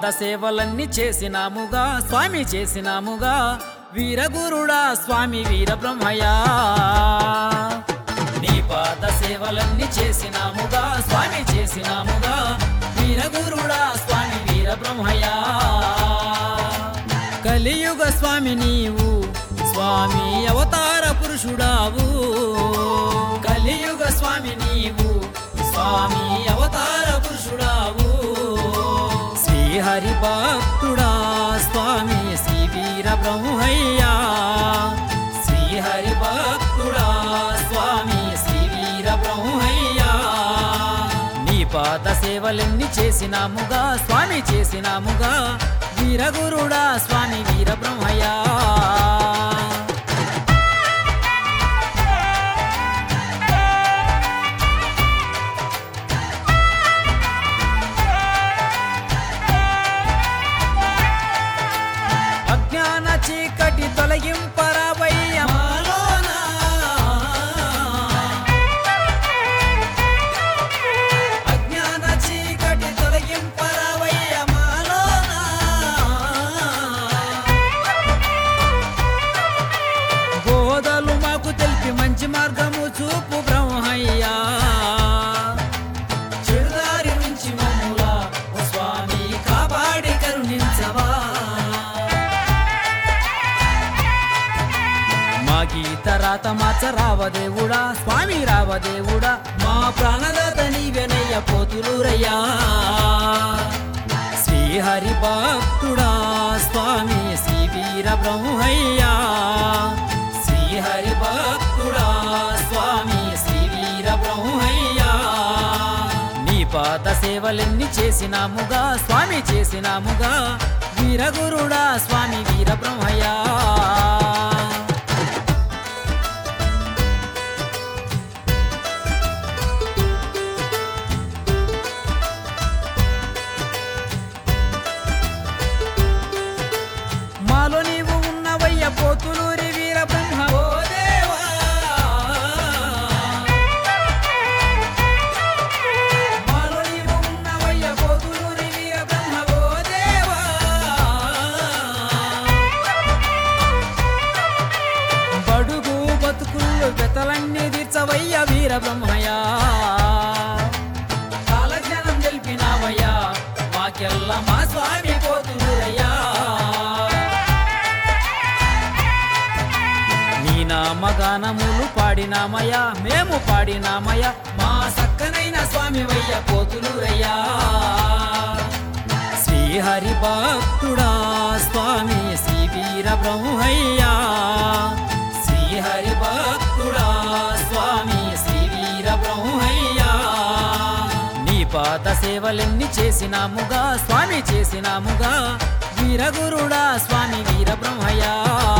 సేవలన్నీ చేసినాముగా స్వామి చేసినాముగా వీరగురుడా స్వామి వీర బ్రహ్మయ్యా నీ పాద సేవలన్నీ చేసినాముగా స్వామి చేసినాముగా వీరగురుడా స్వామి వీర బ్రహ్మయ్యా కలియుగ స్వామి నీవు స్వామి అవతార పురుషుడావు కలియుగ స్వామి నీవు స్వామి అవతార పురుషుడావు శ్రీహరి భక్తుడా స్వామి శ్రీ వీర బ్రహ్మయ్యా శ్రీహరి భక్తుడా స్వామి శ్రీ వీర బ్రహ్మయ్యా నీ పాద సేవలెన్ని చేసినాముగా స్వామి చేసినాముగా వీరగురుడా స్వామి వీర బ్రహ్మయ్యా అజ్ఞాన చీకటి తొలగింపరావయ్య మాలోనా. అజ్ఞాన చీకటి తొలగింపరావయ్య మాలోనా. బోధలు మాకు తెలిపి మంచి మార్గము చూపు బ్రహ్మయ్యా చెడుదారి నుంచి మమ్ములా ఓ స్వామి కాపాడి కరుణించవా మా గీత రాత మాచ రావదేవుడా స్వామి రావదేవుడా మా ప్రాణదాత నీవెనయ్య పోతులూరయ్యా శ్రీహరి భక్తుడా స్వామి శ్రీ వీర బ్రహ్మయ్యా శ్రీహరి భక్తుడా స్వామి శ్రీ వీర బ్రహ్మయ్యా నీ పాద సేవలెన్ని చేసినాముగా స్వామి చేసినాముగా వీరగురుడా స్వామి వీర బ్రహ్మయ్యా మాలో నీవు ఉన్నవయ్య పోతులూరి వీర బ్రహ్మ ఓ దేవా మాలో నీవు ఉన్నవయ్య పోతులూరి వీర బ్రహ్మ ఓ దేవా బడుగు బతుకుళ్ళు బెతలన్నీ తీర్చవయ్య వీర బ్రహ్మయ్యా కాలజ్ఞానం తెలిపినావయ్యా మాకెల్ల మా స్వామి పోతులయ్యా నీ నామగానములు పాడినామయ్యా మేము పాడినామయ్యా మా సక్కనైన స్వామి వయ్య పోతులురయ్యా శ్రీహరి భక్తుడా స్వామి శ్రీ వీర బ్రహ్మయ్యా శ్రీహరి భక్తుడా స్వామి శ్రీ వీర బ్రహ్మయ్యా నీ పాద సేవలెన్ని చేసినాముగా స్వామి చేసినాముగా వీరగురుడా స్వామి వీర బ్రహ్మయ్యా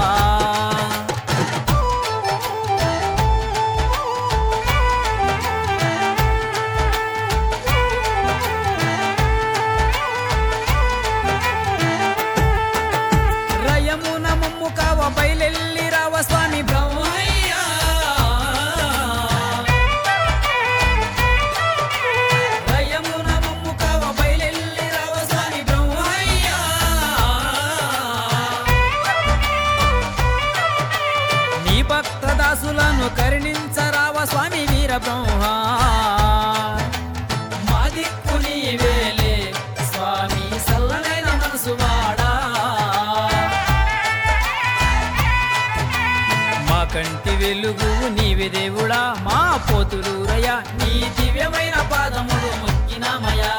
రయమున మమ్ము కావ బయలెల్లి రావ స్వామి బ్రహ్మయ్యా రయమున మమ్ము కావ బయలెల్లి రావ స్వామి బ్రహ్మయ్యా నీ భక్త దాసులను కరుణించరావ స్వామి వీర బ్రహ్మ మా దిక్కు నీవేలే స్వామి సల్లనైన మనసు వాడా మా కంటి వెలుగు నీవే దేవుడా మా పోతులూరయ్య నీ దివ్యమైన పాదములు మొక్కినామయ్యా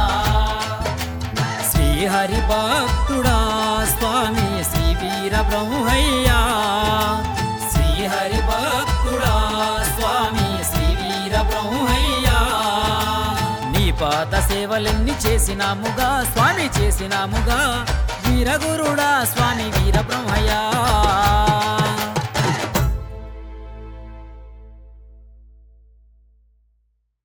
శ్రీహరి భక్తుడా స్వామి శ్రీ వీర బ్రహ్మయ్యా శ్రీహరి భక్తుడా స్వామి శ్రీ వీర బ్రహ్మయ్యా నీ పాద సేవలెన్ని చేసినాముగా స్వామి చేసినాముగా వీరగురుడా స్వామి వీర బ్రహ్మయ్యా